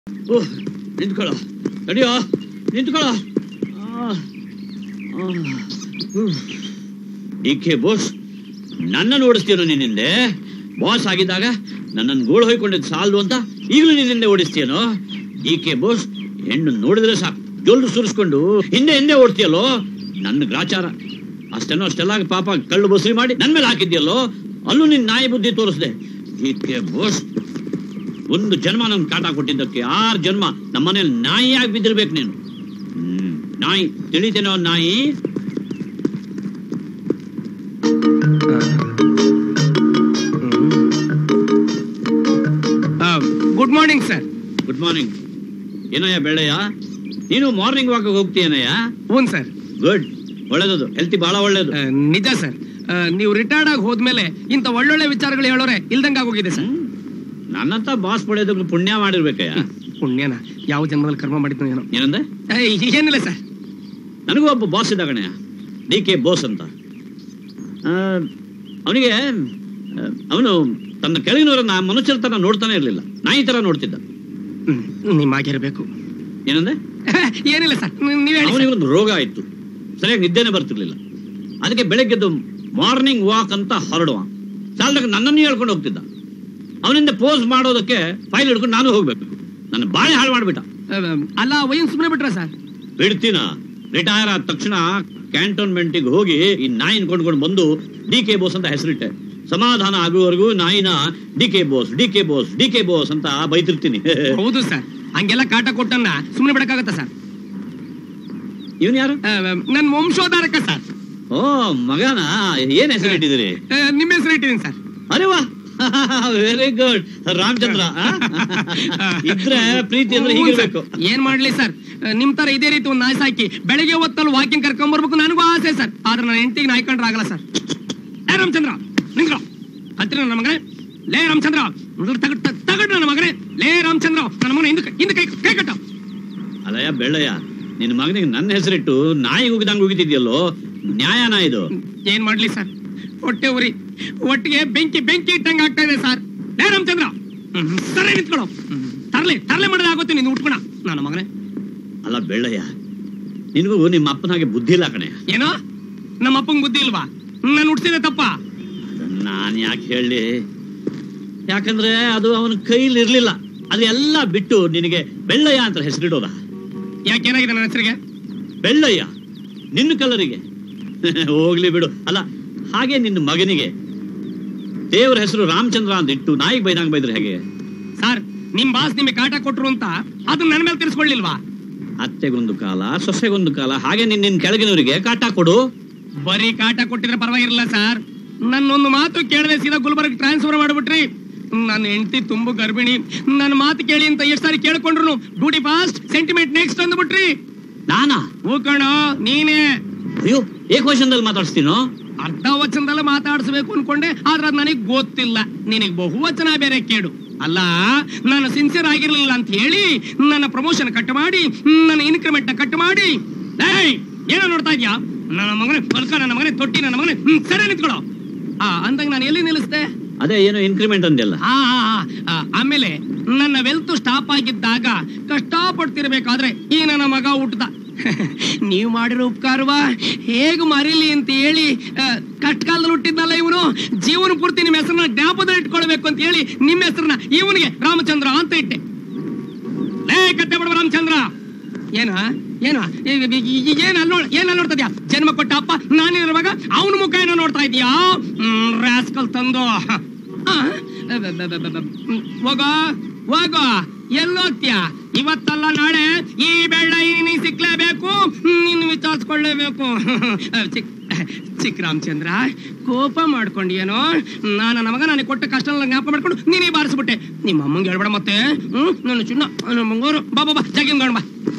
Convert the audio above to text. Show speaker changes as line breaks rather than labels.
ಓಹ್ ನಿಂತ್ಕೊಳ್ಳೋ ತಡಿಯೋ ನಿಂತ್ಕೊಳ್ಳೋ ಡಿ ಕೆ ಬೋಸ್ ನನ್ನನ್ನು ಓಡಿಸ್ತೀನೋ ನಿನ್ನಿಂದೆ ಬಾಸ್ ಆಗಿದ್ದಾಗ ನನ್ನನ್ನು ಗೋಳು ಹೊಯ್ಕೊಂಡಿದ್ದು ಸಾಲದು ಅಂತ ಈಗಲೂ ನಿನ್ನಿಂದೆ ಓಡಿಸ್ತೀನೋ ಡಿ ಕೆ ಬೋಸ್ ಹೆಣ್ಣು ನೋಡಿದ್ರೆ ಸಾಕು ಜೊಲ್ಲು ಸುರಿಸ್ಕೊಂಡು ಹಿಂದೆ ಹಿಂದೆ ಓಡ್ತೀಯಲ್ಲೋ ನನ್ನ ಗ್ರಾಚಾರ ಅಷ್ಟೇನೋ ಅಷ್ಟೆಲ್ಲ ಪಾಪ ಕಳ್ಳು ಬಸರಿ ಮಾಡಿ ನನ್ನ ಮೇಲೆ ಹಾಕಿದ್ಯಲ್ಲೋ ಅಲ್ಲೂ ನಿನ್ನ ನಾಯಿ ಬುದ್ಧಿ ತೋರಿಸ್ದೆ ಡಿ ಕೆ ಬೋಸ್ ಒಂದು ಜನ್ಮ ನನ್ ಕಾಟ ಕೊಟ್ಟಿದ್ದಕ್ಕೆ ಆರು ಜನ್ಮ ನಮ್ಮನೇಲಿ ನಾಯಿಯಾಗಿ ಬಿದ್ದಿರ್ಬೇಕು ನೀನು ಹ್ಮ್ ನಾಯಿ ತಿಳಿತೇನೋ ನಾಯಿ
good morning sir
good morning ಏನಯ್ಯ ಬೆಳೆಯ ನೀನು ಮಾರ್ನಿಂಗ್ ವಾಕ್ ಹೋಗ್ತೀಯನಯ್ಯ
ಹ್ಞೂ ಸರ್
ಗುಡ್ ಒಳ್ಳೇದದು ಹೆಲ್ತಿ ಬಹಳ ಒಳ್ಳೇದು
ನಿಜ ಸರ್ ನೀವು ರಿಟೈರ್ಡ್ ಆಗಿ ಹೋದ್ಮೇಲೆ ಇಂಥ ಒಳ್ಳೊಳ್ಳೆ ವಿಚಾರಗಳು ಹೇಳೋರೆ ಇಲ್ದಂಗ ಆಗೋಗಿದೆ ಸರ್
ಹ್ಮ್. ನನ್ನಂತ ಬಾಸ್ ಪಡೆಯೋದಕ್ಕೆ ಪುಣ್ಯ ಮಾಡಿರ್ಬೇಕಯ್ಯ
ಪುಣ್ಯನ ಯಾವ ಜನ್ಮದಲ್ಲಿ ಕರ್ಮ ಮಾಡಿದ್ನೋ ಏನೋ
ಏನಂದೆ
ಏ, ಏನಿಲ್ಲ ಸರ್
ನನಗೂ ಒಬ್ಬ ಬಾಸ್ ಇದ್ದ ಕಣಯ್ಯ ಡಿ ಕೆ ಬೋಸ್ ಅಂತ ಅವನಿಗೆ ಅವನು ತನ್ನ ಕೆಳಗಿನವರನ್ನ ಮನುಷ್ಯರ ತರ ನೋಡ್ತಾನೆ ಇರಲಿಲ್ಲ ನಾಯಿ ತರ ನೋಡ್ತಿದ್ದ
ಹ್ಮ್, ನಿಮ್ಮಾಗಿರ್ಬೇಕು
ಏನಂದ್ರೆ
ಏನಿಲ್ಲ ಸರ್ ನೀವ್ ಹೇಳಿ
ಅವನಿಗೆ ಒಂದು ರೋಗ ಆಯ್ತು ಸರಿಯಾಗಿ ನಿದ್ದೆನೆ ಬರ್ತಿರ್ಲಿಲ್ಲ ಅದಕ್ಕೆ ಬೆಳಗ್ಗೆದ್ದು ಮಾರ್ನಿಂಗ್ ವಾಕ್ ಅಂತ ಹೊರಡುವ ಸಾಲದಾಗ ನನ್ನನ್ನು ಹೇಳ್ಕೊಂಡು ಹೋಗ್ತಿದ್ದ ಅವನಿಂದ ಪೋಸ್ ಮಾಡೋದಕ್ಕೆ ಫೈಲ್ ಹಿಡ್ಕೊಂಡು ನಾನು ಹೋಗ್ಬೇಕು ನನ್ನ ಬಾಳೆ ಹಾಳು ಮಾಡ್ಬಿಟ್ಟ
ಸರ್. ಅಲ್ಲ ವಯನ್ ಸುಮ್ಮನೆ ಬಿಟ್ರ ಸರ್
ಬಿಡ್ತೀನ ರಿಟೈರ್ ಆದ ತಕ್ಷಣ ಕ್ಯಾಂಟೋನ್ಮೆಂಟಿಗೆ ಹೋಗಿ ಈ ನಾಯಿನ ಕೊಂಡ್ಕೊಂಡು ಬಂದು ಡಿ ಕೆ ಬೋಸ್ ಅಂತ ಹೆಸರಿಟ್ಟೆ ಸಮಾಧಾನ ಆಗುವವರೆಗೂ ನಾಯಿನ D K Bose D K Bose D K Bose ಅಂತ ಬೈತಿರ್ತೀನಿ
ಹೌದು ಸರ್ ಹಂಗೆಲ್ಲ ಕಾಟ ಕೊಟ್ಟನ್ನ ಸುಮ್ಮನೆ ಬಿಡಕ್ಕಾಗತ್ತ ಸರ್
ಇವನ್ ಯಾರು
ನನ್ನ ವಂಶೋಧಾರಕ ಸರ್
ಓ ಮಗನ ಏನ್ ಹೆಸರಿಟ್ಟಿದ್ದೀರಿ
ಆ, ನಿಮ್ಮ ಹೆಸರು ಇಟ್ಟಿದ್ದೀನಿ ಸರ್
ಅರೆ ವಾ ವೆರಿ ಗುಡ್ ರಾಮಚಂದ್ರ ಆ? ಇದ್ರೆ ಪ್ರೀತಿ ಅಂದ್ರೆ
ಹ್ಞೂ ಸರ್.
ಹೀಗಿರ್ಬೇಕು
ಏನ್ ಮಾಡ್ಲಿ ಸರ್ ನಿಮ್ ತರ ಇದೇ ರೀತಿ ಒಂದು ನಾಯಿ ಸಾಕಿ ಬೆಳಗ್ಗೆ ಹೊತ್ತಲ್ಲಿ ವಾಕಿಂಗ್ ಕರ್ಕೊಂಡ್ ಬರ್ಬೇಕು ನನಗೂ ಆಸೆ ಸರ್ ಆದ್ರೆ ನನ್ನ ಹೆಂಡತಿಗೆ ನಾಯಿ ಕಂಡ್ರೆ ಆಗಲ್ಲ ಸರ್ ಲೇ ರಾಮಚಂದ್ರ ನಿಂಗ್ರ ಹತ್ತಿರ ನನ್ನ ಮಗನೇ ಲೇ ರಾಮಚಂದ್ರ ತಗಡ್ ತಗಡ್ ನನ್ನ ಮಗನೇ ಲೇ ರಾಮಚಂದ್ರ ನನ್ನ ಮಗನ ಹಿಂದೆ ಹಿಂದೆ ಕೈ ಕೈ ಕಟ್ಟ
ಅಲ್ಲಯ್ಯ ಬೆಳ್ಳಯ್ಯ ನಿನ್ನ ಮಗನಿಗೆ ನನ್ನ ಹೆಸರಿಟ್ಟು ನಾಯಿ ಉಗಿದಂಗ್ ಉಗಿತಿದ್ಯಲ್ಲೋ ನ್ಯಾಯನ ಇದು
ಏನ್ ಮಾಡ್ಲಿ ಸರ್ ಹೊಟ್ಟೆ ಉರಿ ಒಟ್ಟಿಗೆ ಬೆಂಕಿ ಬೆಂಕಿ ಇಟ್ಟಂಗ ಆಗ್ತಾ ಇದೆ ಸರ್ ಲೇ ರಾಮಚಂದ್ರ ಹ್ಮ್, ಸರಿ ನಿಂತ್ಕೊಳ್ಳೋ ಹ್ಮ್, ತರ್ಲೆ ತರ್ಲೆ ಮಾಡಿದ್ರೆ ಆಗುತ್ತೆ ನೀನು ಉಟ್ಕೊಣ ನನ್ನ ಮಗನೇ
ಅಲ್ಲ ಬೆಳ್ಳಯ್ಯ ನಿನಗೂ ನಿಮ್ಮ ಅಪ್ಪನ ಹಾಗೆ ಬುದ್ಧಿ ಇಲ್ಲ ಕಣೆ
ಏನೋ ನಮ್ಮ ಅಪ್ಪಂಗ್ ಬುದ್ಧಿ ಇಲ್ವಾ ನಾನು ಹುಡ್ಸಿದೆ ತಪ್ಪ
ನಾನು ಯಾಕೆ ಹೇಳಿ ಯಾಕಂದ್ರೆ ಅದು ಅವನ ಕೈಲಿ ಇರ್ಲಿಲ್ಲ ಅದೆಲ್ಲ ಬಿಟ್ಟು ನಿನಗೆ ಬೆಳ್ಳಯ್ಯ ಅಂತ ಹೆಸರಿಡೋದ
ಯಾಕೇನಾಗಿದೆ ನನ್ನ ಹೆಸರಿಗೆ
ಬೆಳ್ಳಯ್ಯ ನಿನ್ನ ಕಲರಿಗೆ ಹೋಗ್ಲಿ ಬಿಡು ಅಲ್ಲ ಹಾಗೆ ನಿನ್ನ ಮಗನಿಗೆ ದೇವರ ಹೆಸರು ರಾಮಚಂದ್ರ ಅಂತ ಇಟ್ಟು ನಾಯಿಗೆ ಬೈದಂಗ್ ಬೈದ್ರೆ ಹೇಗೆ
ಸರ್ ನಿಮ್ ಬಾಸ್ ನಿಮಗೆ ಕಾಟ ಕೊಟ್ರು ಅಂತ ಅದನ್ನ ನನ್ನ ಮೇಲೆ ತಿರ್ಸ್ಕೊಳ್ಳಿಲ್ವಾ
ಅತ್ತೆಗೊಂದು ಕಾಲ ಸೊಸೆಗೊಂದು ಕಾಲ ಹಾಗೆ ನಿನ್ನ ನಿನ್ನ ಕೆಳಗಿನವರಿಗೆ ಕಾಟ ಕೊಡು
ಬರೀ ಕಾಟ ಕೊಟ್ಟಿದ್ರೆ ಪರವಾಗಿರಲಿಲ್ಲ ಸರ್ ನನ್ನೊಂದು ಮಾತು ಕೇಳದೆ ಸೀದಾ ಗುಲ್ಬರ್ಗ್ ಟ್ರಾನ್ಸ್ಫರ್ ಮಾಡ್ಬಿಟ್ರಿ ನನ್ನ ಹೆಂಡತಿ ತುಂಬು ಗರ್ಭಿಣಿ ನನ್ನ ಮಾತು ಕೇಳಿ ಅಂತ ಎಷ್ಟು ಸಾರಿ ಕೇಳ್ಕೊಂಡ್ರು ಡ್ಯೂಟಿ ಫಾಸ್ಟ್ ಸೆಂಟಿಮೆಂಟ್ ನೆಕ್ಸ್ಟ್ ಅಂದ್ಬಿಟ್ರಿ
ನಾನಾ
ಹೂ ಕಣೋ ನೀನೇ
ಅಯ್ಯೋ ಏಕವಚನದಲ್ಲಿ ಮಾತಾಡ್ಸ್ತೀನೋ
ಅರ್ಧ ವಚನದಲ್ಲ ಮಾತಾಡಿಸ್ಬೇಕು ಅನ್ಕೊಂಡೆ ಆದ್ರೆ ಅದು ನನಗೆ ಗೊತ್ತಿಲ್ಲ ನಿನಗೆ ಬಹುವಚನ ಬೇರೆ ಕೇಡು ಅಲ್ಲ ನಾನು ಸಿನ್ಸಿಯರ್ ಆಗಿರ್ಲಿಲ್ಲ ಅಂತ ಹೇಳಿ ನನ್ನ ಪ್ರಮೋಷನ್ ಕಟ್ ಮಾಡಿ ನನ್ನ ಇನ್ಕ್ರಿಮೆಂಟ್ ನ ಕಟ್ ಮಾಡಿ ಏಯ್ ಏನೋ ನೋಡ್ತಾ ಇದ್ಯಾ ನನ್ನ ಮಗನೇ ಹೊಲ್ಕ ನನ್ನ ಮಗನೇ ತೊಟ್ಟಿ ನನ್ನ ಮಗನೇ ಹ್ಮ್, ಸರಿ ನಿಂತ್ಕೊಳ್ಳೋ ಆ ಅಂದಾಗ ನಾನು ಎಲ್ಲಿ ನಿಲ್ಲಿಸ್ದೆ
ಅದೇ ಏನೋ ಇನ್ಕ್ರಿಮೆಂಟ್ ಅಂದೆಲ್ಲ
ಆ, ಆ, ಆ, ಆ, ಆಮೇಲೆ ನನ್ನ ವೆಲ್ತ್ ಸ್ಟಾಪ್ ಆಗಿದ್ದಾಗ ಕಷ್ಟಪಡ್ತಿರ್ಬೇಕಾದ್ರೆ ಈ ನನ್ನ ಮಗ ಹುಟ್ಟದ ನೀವು ಮಾಡಿರೋ ಉಪಕಾರವ ಹೇಗೆ ಮರೀಲಿ ಅಂತ ಹೇಳಿ ಆ, ಕಷ್ಟಕಾಲದಲ್ಲಿ ಹುಟ್ಟಿದ್ನಲ್ಲ ಇವನು ಜೀವನ ಪೂರ್ತಿ ನಿಮ್ಮ ಹೆಸರನ್ನ ಜ್ಞಾಪದಲ್ಲಿ ಇಟ್ಕೊಳ್ಬೇಕು ಅಂತ ಹೇಳಿ ನಿಮ್ಮ ಹೆಸರನ್ನ ಇವನಿಗೆ ರಾಮಚಂದ್ರ ಅಂತ ಇಟ್ಟೆ ಲೇ ಕತ್ತೆ ಬಿಡುವ ರಾಮಚಂದ್ರ ಏನ ಏನ ಏನ್ ಅಲ್ಲಿ ನೋಡ್ ಏನ್ ಅಲ್ಲಿ ನೋಡ್ತಾ ಇದ್ಯಾ ಜನ್ಮ ಕೊಟ್ಟ ಅಪ್ಪ ನಾನಿರುವಾಗ ಅವನ ಮುಖ ಏನೋ ನೋಡ್ತಾ ಇದೀಯಾ ರಾಸ್ಕಲ್ ತಂದು ಆ, ಬ- ಬ- ಬ- ಬ- ಬ- ಹ್ಮ್, ಹೋಗೋ ಹೋಗೋ ಎಲ್ಲೋಗ್ತೀಯ ಇವತ್ತಲ್ಲ ನಾಳೆ ಈ ಬೆಳ್ಳ ನೀ ಸಿಕ್ಲೇಬೇಕು ನಿನ್ನ ವಿಚಾರಿಸ್ಕೊಳ್ಳೇಬೇಕು ಚಿಕ್ ಚಿಕ್ಕ ರಾಮಚಂದ್ರ ಕೋಪ ಮಾಡ್ಕೊಂಡ್ಯೇನೋ ನಾನು ನನ್ನ ಮಗ ನನಗೆ ಕೊಟ್ಟ ಕಷ್ಟ ಜ್ಞಾಪ ಮಾಡ್ಕೊಂಡು ನೀನೇ ಬಾರಿಸ್ಬಿಟ್ಟೆ ನಿಮ್ಮ ಅಮ್ಮಂಗೆ ಹೇಳ್ಬೇಡ ಮತ್ತೆ ಹ್ಮ್ ನನ್ನ ಚಿನ್ನ ನನ್ನ ಮಂಗೋರು ಬಾ ಬಾ ಬಾ ಜಗಿಂಗ್ ಬಾ